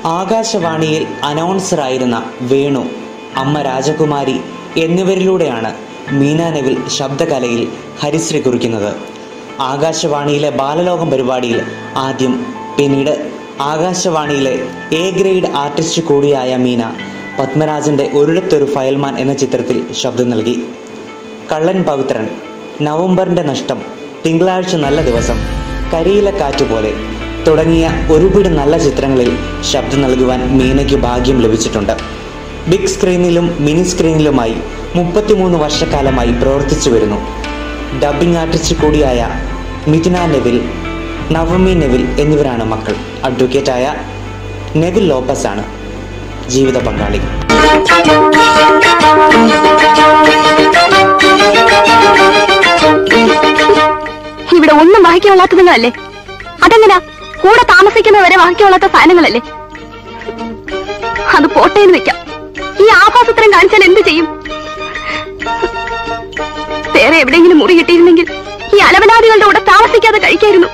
ആകാശവാണിയിൽ അനൗൺസറായിരുന്ന വേണു അമ്മ രാജകുമാരി എന്നിവരിലൂടെയാണ് മീന നെവിൽ ശബ്ദകലയിൽ ഹരിശ്രീ കുറിക്കുന്നത് ആകാശവാണിയിലെ ബാലലോകം പരിപാടിയിൽ ആദ്യം പിന്നീട് ആകാശവാണിയിലെ എ ഗ്രേഡ് ആർട്ടിസ്റ്റ് കൂടിയായ മീന പത്മരാജന്റെ ഒരിടത്തൊരു ഫയൽമാൻ എന്ന ചിത്രത്തിൽ ശബ്ദം നൽകി കള്ളൻ പവിത്രൻ നവംബറിന്റെ നഷ്ടം തിങ്കളാഴ്ച നല്ല ദിവസം കരിയില കാറ്റ് പോലെ തുടങ്ങിയ ഒരുപിടി നല്ല ചിത്രങ്ങളിൽ ശബ്ദം നൽകുവാൻ മീനയ്ക്ക് ഭാഗ്യം ലഭിച്ചിട്ടുണ്ട് ബിഗ് സ്ക്രീനിലും മിനി സ്ക്രീനിലുമായി മുപ്പത്തിമൂന്ന് വർഷക്കാലമായി പ്രവർത്തിച്ചു വരുന്നു ഡബ്ബിംഗ് ആർട്ടിസ്റ്റ് കൂടിയായ മിഥുന നെവിൽ നവമി നെവിൽ എന്നിവരാണ് മക്കൾ അഡ്വക്കേറ്റായ നെവിൽ ലോപ്പസ് ആണ് ജീവിത പങ്കാളി ഇവിടെ ഒന്നും വഹിക്കാനുള്ളാത്ത നിങ്ങളല്ലേ അതെങ്ങനാ കൂടെ താമസിക്കുന്നവരെ വഹിക്കാനുള്ളാത്ത സാധനങ്ങളല്ലേ അത് പോട്ടേന്ന് വെക്കാം ഈ ആഭാസത്രം കാണിച്ചാൽ എന്ത് ചെയ്യും വേറെ എവിടെയെങ്കിലും മുറി കിട്ടിയിരുന്നെങ്കിൽ ഈ അലവനാദികളുടെ കൂടെ താമസിക്കാതെ കഴിക്കായിരുന്നു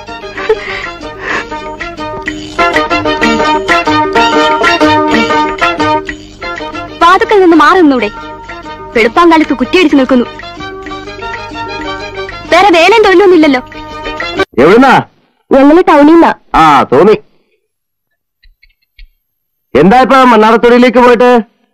വാതുക്കൽ നിന്ന് മാറി നിന്നൂടെ വെളുപ്പാങ്കാലത്ത് കുറ്റിയടിച്ചു നിൽക്കുന്നു വേറെ വേലയും തൊഴിലൊന്നുമില്ലല്ലോ എവിടുന്നാ ഞങ്ങള് ടൗണിൽ നിന്നാ ആ തോന്നി എന്താ ഇപ്പൊ മണ്ണാറത്തൊടിയിലേക്ക് പോയിട്ട്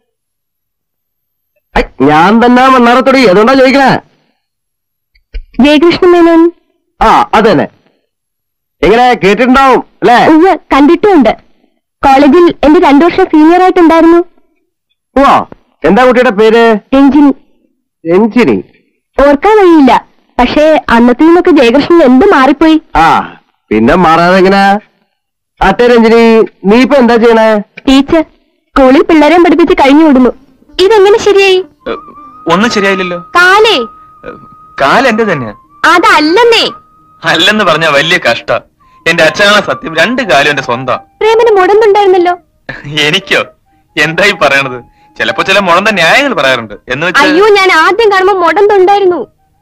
ഐ, ഞാൻ തന്നെ മണ്ണാറത്തൊടി അതുകൊണ്ടാ ചോദിക്കണേ ജയകൃഷ്ണ മേനോൻ ആ അത് തന്നെ എങ്ങനെ കേട്ടിട്ടുണ്ടാവും അല്ലേ ഉവ്വ് കണ്ടിട്ടുമുണ്ട് കോളേജിൽ എന്റെ രണ്ടു വർഷം സീനിയർ ആയിട്ടുണ്ടായിരുന്നു ഓ എന്താ കുട്ടിയുടെ പേര് രഞ്ജിനി രഞ്ജിനി ഓർക്കാൻ കഴിയില്ല പക്ഷേ അന്നത്തെ നിന്നൊക്കെ ജയകൃഷ്ണൻ എന്ത് മാറിപ്പോയി ആ പിന്നെ മാറാതെ എങ്ങനെ അട്ടെ രഞ്ജിനി നീ ഇപ്പൊ എന്താ ചെയ്യണേ ടീച്ചർ സ്കൂളിൽ പിള്ളേരെ പഠിപ്പിച്ച് കഴിഞ്ഞു വിടുന്നു ഇതെങ്ങനെ ശരിയായി ഏഹ്, ഒന്നും ശരിയായില്ലല്ലോ കാലേ ഏഹ്, കാല് എന്റെ തന്നെയാ അതല്ലെന്നേ അല്ലെന്ന് പറഞ്ഞ വലിയ കഷ്ട എന്റെ അച്ഛനാണ് സത്യം രണ്ട് കാലും എന്റെ സ്വന്തം പ്രേമന് മുടന്നുണ്ടായിരുന്നല്ലോ എനിക്കോ എന്തായി പറയണത് ചിലപ്പോ ചില മുളന്ത ന്യായങ്ങൾ പറയാറുണ്ട് എന്ന് അയ്യോ വെച്ചാൽ ഞാൻ ആദ്യം കാണുമ്പോ മുടന്തുണ്ടായിരുന്നു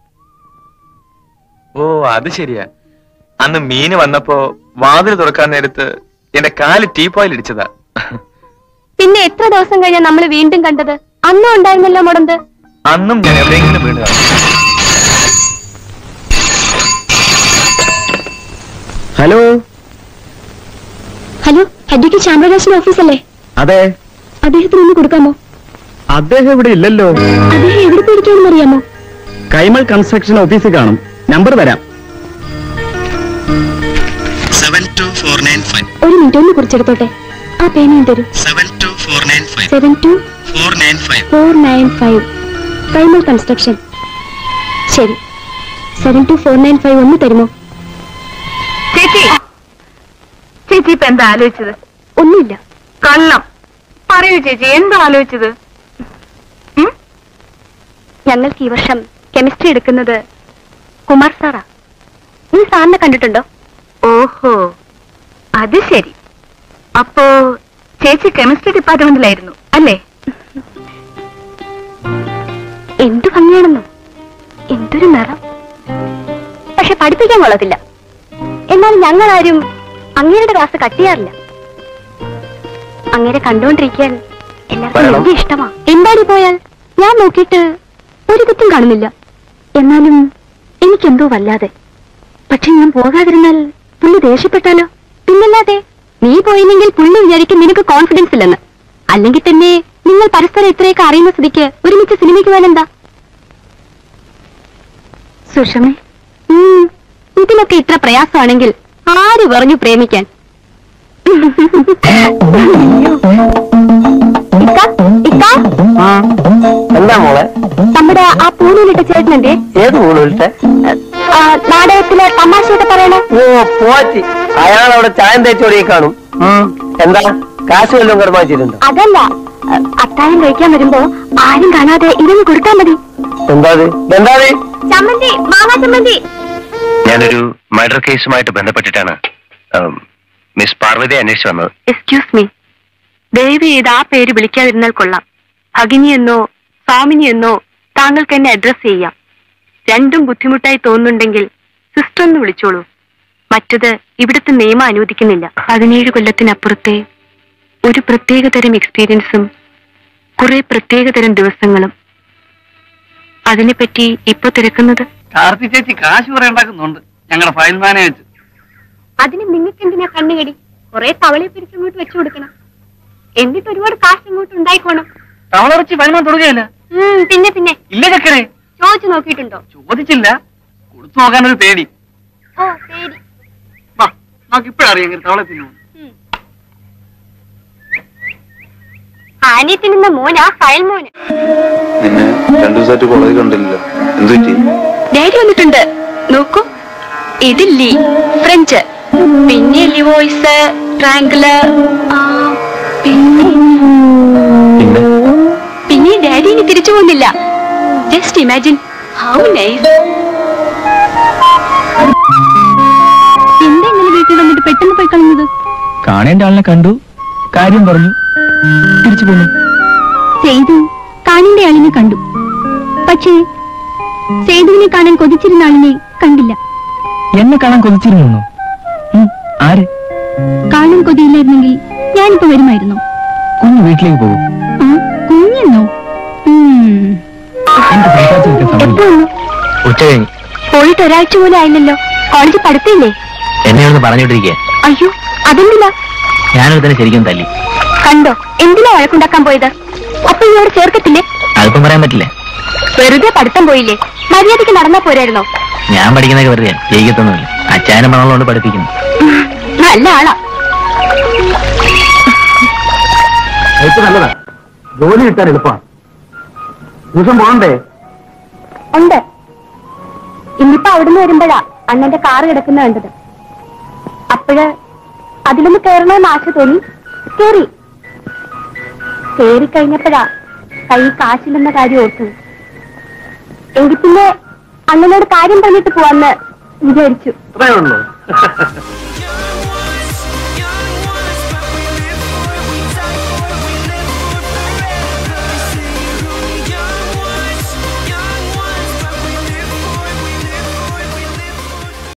ഓ അത് ശരിയാ അന്ന് മീന് വന്നപ്പോ വാതിൽ തുറക്കാൻ നേരത്ത് എന്റെ കാല് ടീപ്പോയിൽ ഇടിച്ചതാ പിന്നെ എത്ര ദിവസം കഴിഞ്ഞാ നമ്മൾ വീണ്ടും കണ്ടത് അന്നും ഉണ്ടായിരുന്നല്ലോ മുടന്ത് അന്നും ഞാൻ എവിടെയെങ്കിലും വീണ് കാണും ഹലോ ഹലോ അഡ്വക്കേറ്റ് ശ്യാമപ്രകാശിന്റെ ഓഫീസല്ലേ അതെ അദ്ദേഹത്തിന് ഒന്ന് കൊടുക്കാമോ അദ്ദേഹം ഇവിടെ ഇല്ലല്ലോ അദ്ദേഹം എവിടെ പോയിരിക്കാണെന്ന് അറിയാമോ കൈമൾ കൺസ്ട്രക്ഷൻ ഓഫീസിൽ കാണും നമ്പർ തരാം seven two four nine five ഒരു മിനിറ്റ് ഒന്ന് കുറിച്ചെടുത്തോട്ടെ ആ പേനയും തരൂ seven two four nine five seven two four nine five four nine five Kaimal construction ശരി seven two four nine five ഒന്ന് തരുമോ ചേച്ചി ചേച്ചി ഇപ്പൊ എന്താ ആലോചിച്ചത് ഒന്നുമില്ല കള്ളം പറയൂ ചേച്ചി എന്താ ആലോചിച്ചത് ഉം? ഞങ്ങൾക്ക് ഈ വർഷം കെമിസ്ട്രി എടുക്കുന്നത് കുമാർ സാറാ നീ സാറിനെ കണ്ടിട്ടുണ്ടോ ഓഹോ അത് ശരി അപ്പോ ചേച്ചി കെമിസ്ട്രി ഡിപ്പാർട്ട്മെന്റിലായിരുന്നു അല്ലേ എന്തു ഭംഗിയാണെന്നോ എന്തൊരു നിറം പക്ഷെ പഠിപ്പിക്കാൻ കൊള്ളത്തില്ല എന്നാൽ ഞങ്ങളാരും അങ്ങേരുടെ ക്ലാസ് കട്ട് ചെയ്യാറില്ല അങ്ങേരെ കണ്ടുകൊണ്ടിരിക്കാൻ എല്ലാവർക്കും പറയണം. വലിയ ഇഷ്ടമാ എന്താടി പോയാൽ ഞാൻ നോക്കിയിട്ട് ഒരു തെറ്റും കാണുന്നില്ല എന്നാലും എനിക്കെന്തോ വല്ലാതെ പക്ഷെ ഞാൻ പോകാതിരുന്നാൽ പുള്ളി ദേഷ്യപ്പെട്ടാലോ പിന്നല്ലാതെ നീ പോയില്ലെങ്കിൽ പുള്ളി വിചാരിക്കും നിനക്ക് കോൺഫിഡൻസ് ഇല്ലെന്ന് അല്ലെങ്കിൽ തന്നെ നിങ്ങൾ പരസ്പരം ഇത്രയൊക്കെ അറിയുന്ന സ്ഥിതിക്ക് ഒരുമിച്ച് സിനിമയ്ക്ക് പോയാലെന്താ സുഷമേ ഉം, ഇതിനൊക്കെ ഇത്ര പ്രയാസമാണെങ്കിൽ ആര് പറഞ്ഞു പ്രേമിക്കാൻ ഇക്ക, ഇക്ക, എന്താ മോളെ നമ്മുടെ ആ പൂനൂലിട്ട ചേട്ടനെന്തേ ഏത് കൂടുതലത്തെ ആ, നാടകത്തിലെ തമാശയൊക്കെ പറയണേ ഓ പോറ്റി അയാൾ അവിടെ ചായം തേച്ചോടി കാണും ഉം. എന്താ കാശ് വല്ലതും കടമാച്ചിട്ടുണ്ടോ അതല്ല അ, അത്താഴം കഴിക്കാൻ വരുമ്പോ ആരും കാണാതെ ഇതൊന്ന് കൊടുത്താൽ മതി എന്താ എന്താ ചമ്മന്തി മാങ്ങാ ചമ്മന്തി ഞാനൊരു മർഡർ കേസുമായിട്ട് ബന്ധപ്പെട്ടിട്ടാണ് ഉം, മിസ് പാർവതി അന്വേഷിച്ചു വന്നത് എക്സ്ക്യൂസ് മീ ദയവ് ചെയ്ത് ആ പേര് വിളിക്കാതിരുന്നാൽ കൊള്ളാം ഭഗിനി എന്നോ സ്വാമിനി എന്നോ താങ്കൾക്ക് എന്നെ അഡ്രസ് ചെയ്യാം രണ്ടും ബുദ്ധിമുട്ടായി തോന്നുന്നുണ്ടെങ്കിൽ സിസ്റ്റർ എന്ന് വിളിച്ചോളൂ മറ്റത് ഇവിടുത്തെ നിയമം അനുവദിക്കുന്നില്ല പതിനേഴ് കൊല്ലത്തിനപ്പുറത്തെ ഒരു പ്രത്യേകതരം എക്സ്പീരിയൻസും കുറെ പ്രത്യേകതരം ദിവസങ്ങളും അതിനെപ്പറ്റി ഇപ്പൊ തിരക്കുന്നത് കാർത്തി ചേച്ചി കാശ് കുറെ ഉണ്ടാക്കുന്നുണ്ട് ഞങ്ങളുടെ ഫയൽമാനെ വെച്ച് അതിന് നിങ്ങൾക്ക് എന്തിനാ കണ്ണുകടി കുറെ തവളയെ പിരിച്ച് ഇങ്ങോട്ട് വെച്ചു കൊടുക്കണം എന്നിട്ട് ഒരുപാട് കാശ് ഇങ്ങോട്ട് ഉണ്ടായിക്കോണം തവളറച്ചി ഫയൽമാൻ തുടങ്ങിയല്ല ഉം, പിന്നെ പിന്നെ ഇല്ല ചക്കരെ ചോദിച്ചു നോക്കിയിട്ടുണ്ടോ ചോദിച്ചില്ല കൊടുത്തു നോക്കാൻ ഒരു പേടി ഓ ശരി വാ നമുക്ക് ഇപ്പഴറിയാം തവളെ തിന്നു ആനി തിന്നുന്ന മോനാ ഫയൽ മോന് നിന്നെ രണ്ടു ദിവസമായിട്ട് കോളേജ് കണ്ടില്ലല്ലോ എന്തു പറ്റി ഡാഡി വന്നിട്ടുണ്ട് നോക്കൂ ഇത് ലീ ഫ്രഞ്ച് പിന്നെ ലിവോയ്സ് ട്രാങ്കിള് പിന്നെ പിന്നെ പിന്നെ ഡാഡി ഇനി തിരിച്ചു പോകുന്നില്ല ജസ്റ്റ് ഇമാജിൻ ഹൗ നൈസ് എന്താ ഇന്നലെ വീട്ടിൽ വന്നിട്ട് പെട്ടെന്ന് പോയി കളഞ്ഞത് കാണേണ്ട ആളിനെ കണ്ടു കാര്യം പറഞ്ഞു തിരിച്ചു പോന്നു സേതു കാണിന്റെ ആളിനെ കണ്ടു പക്ഷേ സേതുവിനെ കാണാൻ കൊതിച്ചിരുന്ന ആളിനെ കണ്ടില്ല എന്നെ കാണാൻ കൊതിച്ചിരുന്നു ആര് കാണാൻ കൊതിയില്ലായിരുന്നെങ്കിൽ ഞാനിപ്പോ വരുമായിരുന്നു കുഞ്ഞു വീട്ടിലേക്ക് പോകും ആ, കുഞ്ഞെന്നോ ഉം. എനിക്ക് സംസാരിച്ചു നിൽക്കാൻ സമയമില്ല എപ്പോ വന്നു? ഉച്ച കഴിഞ്ഞ് പോയിട്ട് ഒരാഴ്ച പോലും ആയില്ലല്ലോ കോളേജ് പഠിത്തമില്ലേ എന്നെ ഒന്ന് പറഞ്ഞോണ്ടിരിക്കുക അയ്യോ അതെന്തിനാ ഞാനൊരു തന്നെ ശരിക്കും തല്ലി കണ്ടോ എന്തിനാ വഴക്കുണ്ടാക്കാൻ പോയത് അപ്പൊ ഇയോട് ചേർക്കത്തില്ലേ അതിപ്പം പറയാൻ പറ്റില്ല വെറുതെ പഠിത്തം പോയില്ലേ മര്യാദയ്ക്ക് നടന്നാ പോരായിരുന്നോ ഞാൻ പഠിക്കുന്നതൊക്കെ വെറുതെ ജയിക്കത്തൊന്നുമില്ല അച്ചായനും പണമുള്ളതുകൊണ്ട് പഠിപ്പിക്കുന്നു നല്ല ആളാ നല്ലതാ ജോലി കിട്ടാൻ എളുപ്പമാണ് ദിവസം പോകണ്ടേ ഉണ്ട് ഇന്നിപ്പോ അവിടുന്ന് വരുമ്പോഴാ അണ്ണന്റെ കാറ് കിടക്കുന്ന കണ്ടത് അപ്പോഴ് അതിലൊന്ന് കയറണമെന്ന് ആശ തോന്നി കേറി കേറി കഴിഞ്ഞപ്പോഴാ കൈ കാശില്ലെന്ന കാര്യം ഓർത്തത് എങ്കിൽ പിന്നെ അണ്ണനോട് കാര്യം പറഞ്ഞിട്ട് പോവാന്ന് വിചാരിച്ചു അത്രേ ഉള്ളൂ